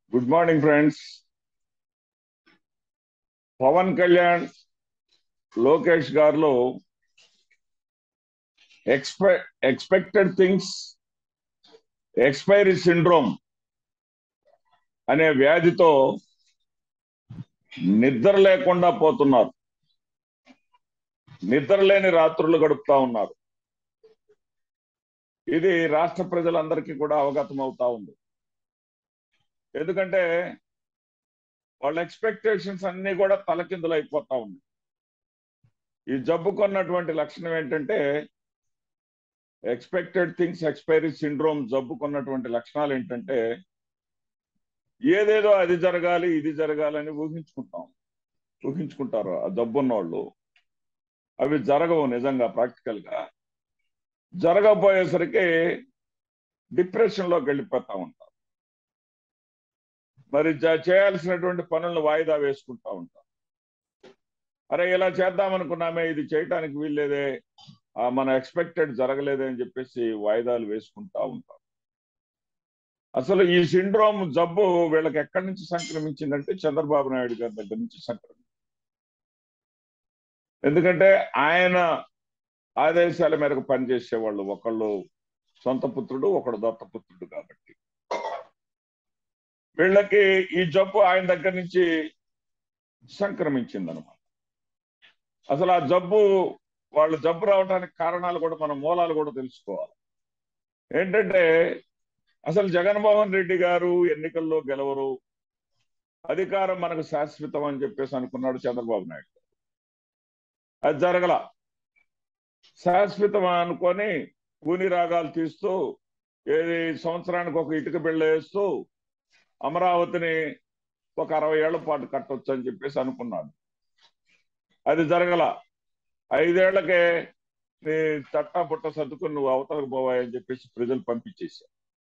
good morning friends Pawan Kalyan Lokesh గారిలో ఎక్స్పె expected things expiry syndrome అనే వ్యాధితో నిద్ర లేకుండా పోతున్నారు నిద్ర లేని రాత్రులు గడుపుతా ఉన్నారు ఇది రాష్ట్ర ప్రజలందరికీ కూడా అవగతం అవుతా ఉంది ఎందుకంటే వాళ్ళ ఎక్స్పెక్టేషన్స్ అన్ని కూడా తలకిందులు అయిపోతా ఉన్నాయి ఈ జబ్బుకున్నటువంటి లక్షణం ఏంటంటే ఎక్స్పెక్టెడ్ థింగ్స్ ఎక్స్పైరీ సిండ్రోమ్ జబ్బుకున్నటువంటి లక్షణాలు ఏంటంటే ఏదేదో అది జరగాలి ఇది జరగాలని ఊహించుకుంటాం ఊహించుకుంటారు ఆ జబ్బున్న వాళ్ళు అవి జరగవు నిజంగా ప్రాక్టికల్ గా జరగబోయేసరికి డిప్రెషన్ లోకి వెళ్ళిపోతా ఉంటాం మరి చేయాల్సినటువంటి పనులను వాయిదా వేసుకుంటా ఉంటాం అరే ఇలా చేద్దామనుకున్నామే ఇది చేయటానికి వీల్లేదే మన ఎక్స్పెక్టెడ్ జరగలేదే అని చెప్పేసి వాయిదాలు వేసుకుంటా ఉంటాం అసలు ఈ సిండ్రోమ్ జబ్బు వీళ్ళకి ఎక్కడి నుంచి సంక్రమించిందంటే చంద్రబాబు నాయుడు గారి దగ్గర నుంచి సంక్రమించింది ఎందుకంటే ఆయన ఆదేశాల మేరకు పనిచేసేవాళ్ళు ఒకళ్ళు సొంత పుత్రుడు ఒకడు దత్తపుత్రుడు కాబట్టి వీళ్ళకి ఈ జబ్బు ఆయన దగ్గర నుంచి సంక్రమించింది అనమాట అసలు ఆ జబ్బు వాళ్ళు జబ్బు రావడానికి కారణాలు కూడా మన మూలాలు కూడా తెలుసుకోవాలి ఏంటంటే అసలు జగన్మోహన్ రెడ్డి గారు ఎన్నికల్లో గెలవరు అధికారం మనకు శాశ్వతం అని చెప్పేసి అనుకున్నాడు చంద్రబాబు నాయుడు గారు అది జరగల శాశ్వతం అనుకొని కూని రాగాలు తీస్తూ ఏది సంవత్సరానికి ఒక ఇటుక బిళ్ళ వేస్తూ అమరావతిని ఒక అరవై ఏళ్ల పాటు కట్టొచ్చు అని చెప్పేసి అనుకున్నాడు అది జరగల ఐదేళ్లకే నీ చట్టా పుట్ట సర్దుకుని నువ్వు అవతలకు పోవాయని చెప్పేసి ప్రజలు పంపించేశారు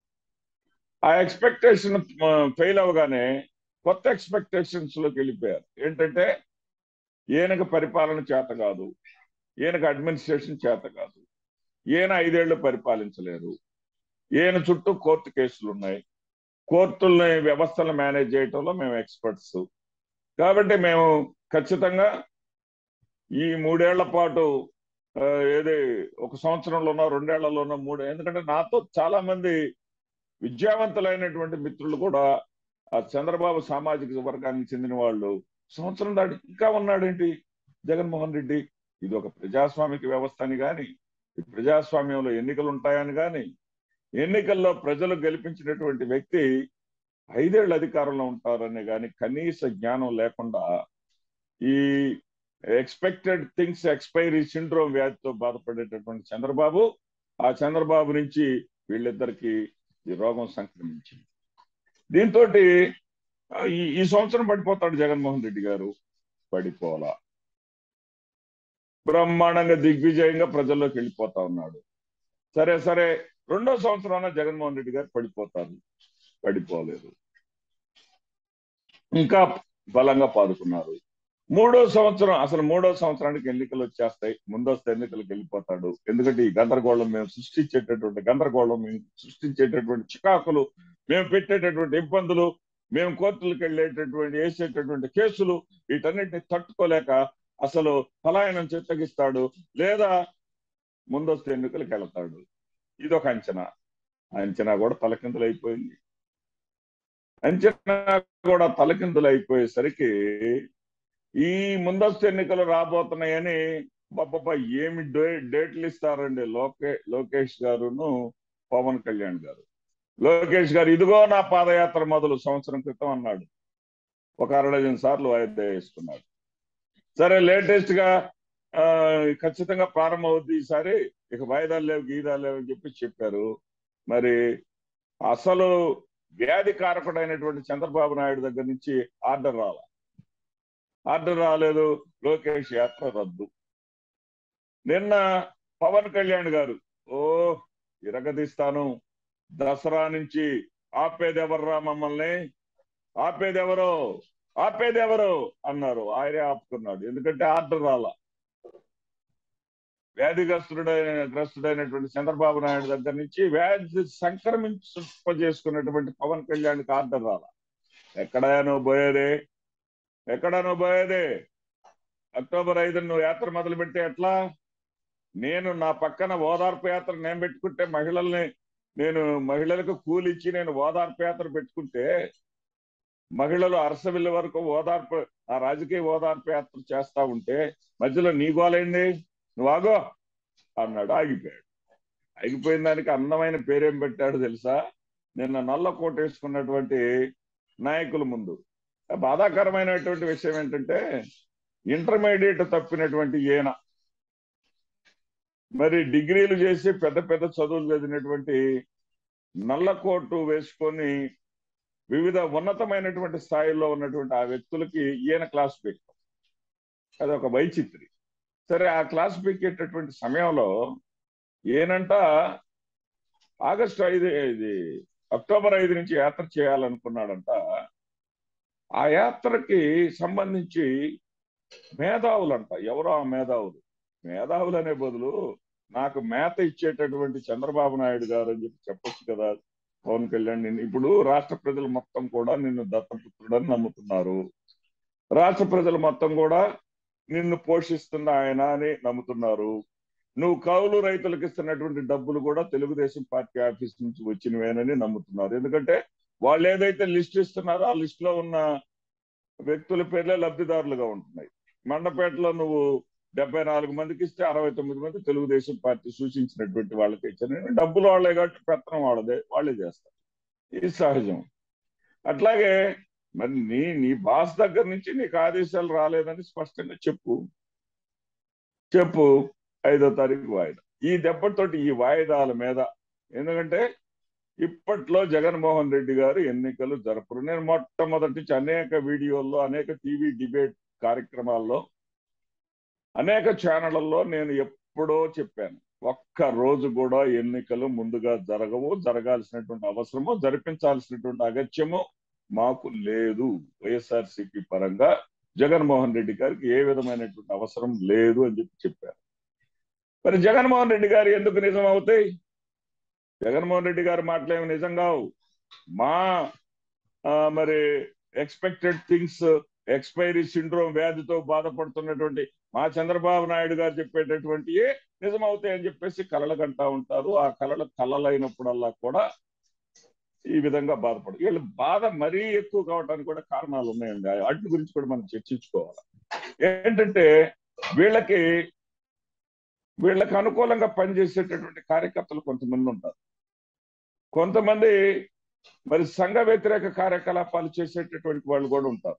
ఆ ఎక్స్పెక్టేషన్ ఫెయిల్ అవగానే కొత్త ఎక్స్పెక్టేషన్స్ లోకి వెళ్ళిపోయారు ఏంటంటే ఈయనకు పరిపాలన చేత కాదు ఈయనకు అడ్మినిస్ట్రేషన్ చేత కాదు ఈయన ఐదేళ్లు పరిపాలించలేరు ఈయన చుట్టూ కోర్టు కేసులు ఉన్నాయి కోర్టుల్ని వ్యవస్థలను మేనేజ్ చేయటంలో మేము ఎక్స్పర్ట్స్ కాబట్టి మేము ఖచ్చితంగా ఈ మూడేళ్ల పాటు ఏది ఒక సంవత్సరంలోనో రెండేళ్లలోనో మూడు ఎందుకంటే నాతో చాలా మంది విద్యావంతులైనటువంటి మిత్రులు కూడా ఆ చంద్రబాబు సామాజిక వర్గానికి చెందిన వాళ్ళు సంవత్సరం దాటి ఇంకా ఉన్నాడేంటి జగన్మోహన్ రెడ్డి ఇది ఒక ప్రజాస్వామిక వ్యవస్థ అని కానీ ప్రజాస్వామ్యంలో ఎన్నికలు ఉంటాయని కానీ ఎన్నికల్లో ప్రజలు గెలిపించినటువంటి వ్యక్తి ఐదేళ్ల అధికారంలో ఉంటారని కానీ కనీస జ్ఞానం లేకుండా ఈ ఎక్స్పెక్టెడ్ థింగ్స్ ఎక్స్పైరీ సిండ్రోమ్ వ్యాధితో బాధపడేటటువంటి చంద్రబాబు ఆ చంద్రబాబు నుంచి వీళ్ళిద్దరికి ఈ రోగం సంక్రమించింది దీంతో ఈ సంవత్సరం పడిపోతాడు జగన్మోహన్ రెడ్డి గారు పడిపోలా బ్రహ్మాండంగా దిగ్విజయంగా ప్రజల్లోకి వెళ్ళిపోతా ఉన్నాడు సరే సరే రెండో సంవత్సరాన జగన్మోహన్ రెడ్డి గారు పడిపోతారు పడిపోలేదు ఇంకా బలంగా పాదుకున్నారు మూడో సంవత్సరం అసలు మూడో సంవత్సరానికి ఎన్నికలు వచ్చేస్తాయి ముందస్తు ఎన్నికలకు వెళ్ళిపోతాడు ఎందుకంటే ఈ గందరగోళం మేము సృష్టించేటటువంటి గందరగోళం మేము సృష్టించేటటువంటి చికాకులు మేము పెట్టేటటువంటి ఇబ్బందులు మేము కోర్టులకు వెళ్ళేటటువంటి వేసేటటువంటి కేసులు వీటన్నిటిని తట్టుకోలేక అసలు పలాయనం చిత్తగిస్తాడు లేదా ముందస్తు ఎన్నికలకు వెళతాడు ఇదొక అంచనా అంచనా కూడా తలకిందులు అయిపోయింది అంచనా కూడా తలకిందులు అయిపోయేసరికి ఈ ముందస్తు ఎన్నికలు రాబోతున్నాయని బాబా ఏమి డేట్లు ఇస్తారండి లోకే లోకేష్ గారును పవన్ కళ్యాణ్ గారు లోకేష్ గారు ఇదిగో నా పాదయాత్ర మొదలు సంవత్సరం క్రితం అన్నాడు ఒక అరడజన్ సార్లు వాయిదా వేసుకున్నాడు సరే లేటెస్ట్ గా ఖచ్చితంగా ప్రారంభమవుద్ది ఈసారి ఇక వాయిదాలు లేవు గీదాలు లేవు అని చెప్పి చెప్పారు మరి అసలు వ్యాధి కారకుడైనటువంటి చంద్రబాబు నాయుడు దగ్గర నుంచి ఆర్డర్ రాల ఆర్డర్ రాలేదు లోకేష్ యాత్ర రద్దు నిన్న పవన్ కళ్యాణ్ గారు ఓ ఇరగదీస్తాను దసరా నుంచి ఆపేదెవర్రా మమ్మల్ని ఆపేదెవరో ఆపేదెవరో అన్నారు ఆయనే ఆపుకున్నాడు ఎందుకంటే ఆర్డర్ రాల వ్యాధిగ్రస్తుడైన గ్రస్తుడైనటువంటి చంద్రబాబు నాయుడు దగ్గర నుంచి వ్యాధి సంక్రమింపజేసుకున్నటువంటి పవన్ కళ్యాణ్కి ఆర్డర్ రాల ఎక్కడా నువ్వు పోయేది ఎక్కడా నువ్వు పోయేది అక్టోబర్ ఐదు నువ్వు యాత్ర మొదలు పెడితే ఎట్లా నేను నా పక్కన ఓదార్పు యాత్ర నేను పెట్టుకుంటే మహిళల్ని నేను మహిళలకు కూలిచ్చి నేను ఓదార్పు యాత్ర పెట్టుకుంటే మహిళలు అరసవిల్లి వరకు ఓదార్పు ఆ రాజకీయ ఓదార్పు యాత్ర చేస్తా ఉంటే మధ్యలో నీ గోలైంది నువ్వు ఆగో అన్నాడు ఆగిపోయాడు ఆగిపోయిన దానికి అందమైన పేరేం పెట్టాడు తెలుసా నిన్న నల్ల కోట వేసుకున్నటువంటి నాయకుల ముందు బాధాకరమైనటువంటి విషయం ఏంటంటే ఇంటర్మీడియట్ తప్పినటువంటి ఈయన మరి డిగ్రీలు చేసి పెద్ద పెద్ద చదువులు చదివినటువంటి నల్ల కోటు వేసుకొని వివిధ ఉన్నతమైనటువంటి స్థాయిలో ఉన్నటువంటి ఆ వ్యక్తులకి ఈయన క్లాస్ పీక్ అది ఒక వైచిత్రి సరే ఆ క్లాస్ పీకేటటువంటి సమయంలో ఈయనంట ఆగస్టు ఐదు ఇది అక్టోబర్ ఐదు నుంచి యాత్ర చేయాలనుకున్నాడంట ఆ యాత్రకి సంబంధించి మేధావులంట ఎవరో ఆ మేధావులు మేధావులు అనే బదులు నాకు మేత ఇచ్చేటటువంటి చంద్రబాబు నాయుడు గారు అని చెప్పి చెప్పొచ్చు కదా పవన్ కళ్యాణ్ నిన్ను ఇప్పుడు రాష్ట్ర ప్రజలు మొత్తం కూడా నిన్ను దత్తపుత్రుడని నమ్ముతున్నారు రాష్ట్ర ప్రజలు మొత్తం కూడా నిన్ను పోషిస్తున్న ఆయన అని నమ్ముతున్నారు నువ్వు కౌలు రైతులకు ఇస్తున్నటువంటి డబ్బులు కూడా తెలుగుదేశం పార్టీ ఆఫీస్ నుంచి వచ్చినవేనని నమ్ముతున్నారు ఎందుకంటే వాళ్ళు ఏదైతే లిస్ట్ ఇస్తున్నారో ఆ లిస్ట్ లో ఉన్న వ్యక్తుల పేర్లే లబ్ధిదారులుగా ఉంటున్నాయి మండపేటలో నువ్వు డెబ్బై నాలుగు మందికి ఇస్తే అరవై తొమ్మిది మంది తెలుగుదేశం పార్టీ సూచించినటువంటి వాళ్ళకి ఇచ్చారు డబ్బులు వాళ్ళే కాబట్టి పెత్తనం వాళ్ళదే వాళ్ళే చేస్తారు ఇది సహజం అట్లాగే మరి నీ నీ బాస్ దగ్గర నుంచి నీకు ఆదేశాలు రాలేదని స్పష్టంగా చెప్పు చెప్పు ఐదో తారీఖు వాయిదా ఈ దెబ్బతోటి ఈ వాయిదాల మీద ఎందుకంటే ఇప్పట్లో జగన్మోహన్ రెడ్డి గారు ఎన్నికలు జరపరు నేను మొట్టమొదటి నుంచి అనేక వీడియోల్లో అనేక టీవీ డిబేట్ కార్యక్రమాల్లో అనేక ఛానళ్లలో నేను ఎప్పుడో చెప్పాను ఒక్క రోజు కూడా ఎన్నికలు ముందుగా జరగవు జరగాల్సినటువంటి అవసరము జరిపించాల్సినటువంటి అగత్యము మాకు లేదు వైఎస్ఆర్సీపీ పరంగా జగన్మోహన్ రెడ్డి గారికి ఏ విధమైనటువంటి అవసరం లేదు అని చెప్పి చెప్పారు మరి జగన్మోహన్ రెడ్డి గారు ఎందుకు నిజం అవుతాయి జగన్మోహన్ రెడ్డి గారి మాటలేమి నిజం కావు మా మరి ఎక్స్పెక్టెడ్ థింగ్స్ ఎక్స్పైరీ సిండ్రోమ్ వ్యాధితో బాధపడుతున్నటువంటి మా చంద్రబాబు నాయుడు గారు చెప్పేటటువంటి నిజమవుతాయని చెప్పేసి కలలు కంటా ఉంటారు ఆ కళలు కళలైనప్పుడల్లా కూడా ఈ విధంగా బాధపడు వీళ్ళు బాధ మరీ ఎక్కువ కావడానికి కూడా కారణాలు ఉన్నాయండి వాటి గురించి కూడా మనం చర్చించుకోవాలి ఏంటంటే వీళ్ళకి వీళ్ళకి అనుకూలంగా పనిచేసేటటువంటి కార్యకర్తలు కొంతమంది ఉంటారు కొంతమంది మరి సంఘ వ్యతిరేక కార్యకలాపాలు చేసేటటువంటి వాళ్ళు కూడా ఉంటారు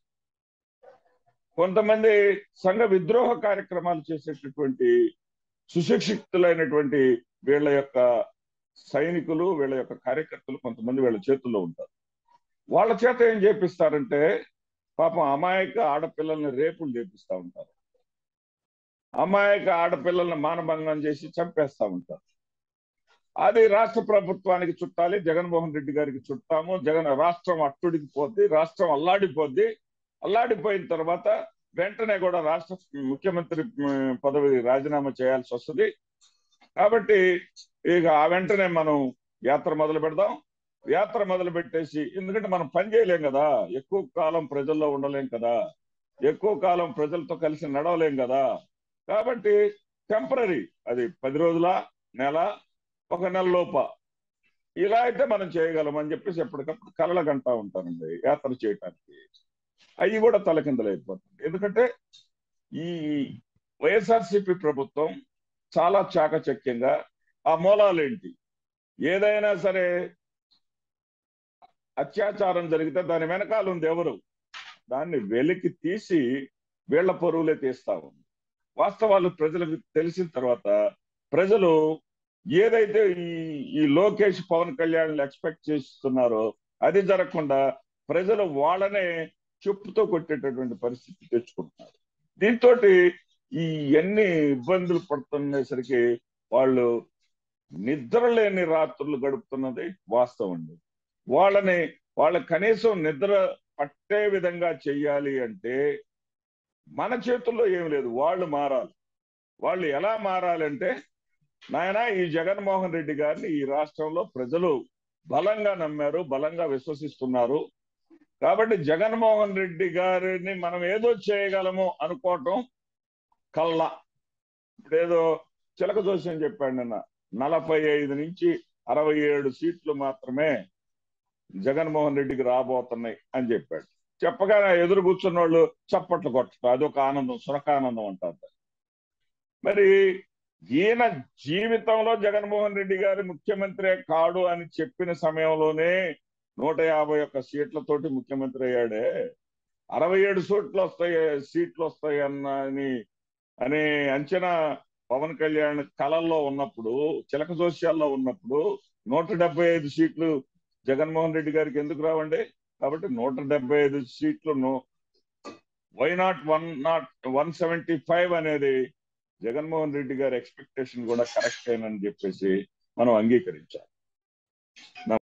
కొంతమంది సంఘ విద్రోహ కార్యక్రమాలు చేసేటటువంటి సుశిక్షితులైనటువంటి వీళ్ళ యొక్క సైనికులు వీళ్ళ యొక్క కార్యకర్తలు కొంతమంది వీళ్ళ చేతుల్లో ఉంటారు వాళ్ళ చేత ఏం చేపిస్తారంటే పాపం అమాయక ఆడపిల్లల్ని రేపులు చేపిస్తా ఉంటారు అమాయక ఆడపిల్లల్ని మానభంగం చేసి చంపేస్తా ఉంటారు అది రాష్ట్ర ప్రభుత్వానికి చుట్టాలి జగన్మోహన్ రెడ్డి గారికి చుట్టాము జగన్ రాష్ట్రం అట్టుడికి పోద్ది రాష్ట్రం అల్లాడిపోద్ది అల్లాడిపోయిన తర్వాత వెంటనే కూడా రాష్ట్ర ముఖ్యమంత్రి పదవి రాజీనామా చేయాల్సి వస్తుంది కాబట్టి ఇక ఆ వెంటనే మనం యాత్ర మొదలు పెడదాం యాత్ర మొదలు పెట్టేసి ఎందుకంటే మనం పని చేయలేం కదా ఎక్కువ కాలం ప్రజల్లో ఉండలేం కదా ఎక్కువ కాలం ప్రజలతో కలిసి నడవలేం కదా కాబట్టి టెంపరీ అది పది రోజుల నెల ఒక నెల లోప ఇలా అయితే మనం చేయగలం అని చెప్పేసి ఎప్పటికప్పుడు కలల గంటా ఉంటానండి యాత్ర చేయటానికి అవి కూడా తలకిందలైపోతుంది ఎందుకంటే ఈ వైఎస్ఆర్సిపి ప్రభుత్వం చాలా చాకచక్యంగా ఆ మూలాలేంటి ఏదైనా సరే అత్యాచారం జరిగితే దాని వెనకాల ఉంది ఎవరు దాన్ని వెలికి తీసి వీళ్ల పొరువులే తీస్తా ఉంది వాస్తవాలు ప్రజలకు తెలిసిన తర్వాత ప్రజలు ఏదైతే ఈ ఈ లోకేష్ పవన్ కళ్యాణ్ ఎక్స్పెక్ట్ చేస్తున్నారో అది జరగకుండా ప్రజలు వాళ్ళనే చెప్పుతో కొట్టేటటువంటి పరిస్థితి తెచ్చుకుంటున్నారు దీంతో ఈ ఎన్ని ఇబ్బందులు పడుతున్నసరికి వాళ్ళు నిద్ర లేని రాత్రులు గడుపుతున్నది వాస్తవం అండి వాళ్ళని వాళ్ళ కనీసం నిద్ర పట్టే విధంగా చెయ్యాలి అంటే మన చేతుల్లో ఏం లేదు వాళ్ళు మారాలి వాళ్ళు ఎలా మారాలంటే నాయన ఈ జగన్మోహన్ రెడ్డి గారిని ఈ రాష్ట్రంలో ప్రజలు బలంగా నమ్మారు బలంగా విశ్వసిస్తున్నారు కాబట్టి జగన్మోహన్ రెడ్డి గారిని మనం ఏదో చేయగలము అనుకోవటం కళ్ళ ఇప్పుడు ఏదో చిలక జోస్యం చెప్పాడు నిన్న నలభై ఐదు నుంచి అరవై ఏడు సీట్లు మాత్రమే జగన్మోహన్ రెడ్డికి రాబోతున్నాయి అని చెప్పాడు చెప్పగానే ఎదురు కూర్చున్న వాళ్ళు చప్పట్లు కొట్టడం అదొక ఆనందం సురకానందం అంటారు మరి ఈయన జీవితంలో జగన్మోహన్ రెడ్డి గారి ముఖ్యమంత్రి కాడు అని చెప్పిన సమయంలోనే నూట యాభై ఒక్క సీట్లతోటి ముఖ్యమంత్రి అయ్యాడే అరవై ఏడు సీట్లు వస్తాయి సీట్లు వస్తాయి అన్న అని అనే అంచనా పవన్ కళ్యాణ్ కళల్లో ఉన్నప్పుడు చిలక జోస్యాల్లో ఉన్నప్పుడు నూట డెబ్బై ఐదు సీట్లు జగన్మోహన్ రెడ్డి గారికి ఎందుకు రావండి కాబట్టి నూట డెబ్బై ఐదు సీట్లు why not one not one seventy five అనేది జగన్మోహన్ రెడ్డి గారి ఎక్స్పెక్టేషన్ కూడా కరెక్ట్ అని చెప్పేసి మనం అంగీకరించాలి